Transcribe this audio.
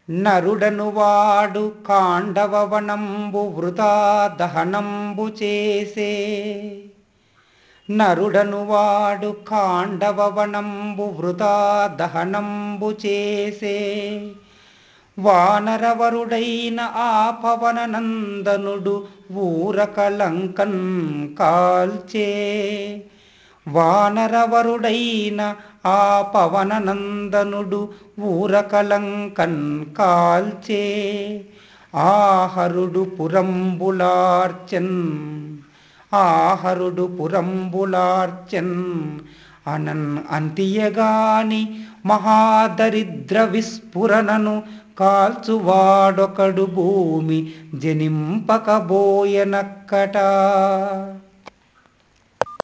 నరుడను వాడు కాండవవనంబు వృధా దహనంబు చేసే నరుడను వాడు కాండవవనంబు వృధా దహనంబు చేసే వానరవరుడైన ఆ పవన నందనుడు ఊరకలంకన్ కాల్చే వానరవరుడైన ఆ పవన నందనుడు ఊరకలంకన్ కాల్చే ఆహరుడు పురంబులార్చెన్ ఆహరుడు పురంబులార్చెన్ అనన్ అంతియగాని మహాదరిద్ర విస్ఫురణను కాల్చువాడొకడు భూమి జనింపకబోయనక్కట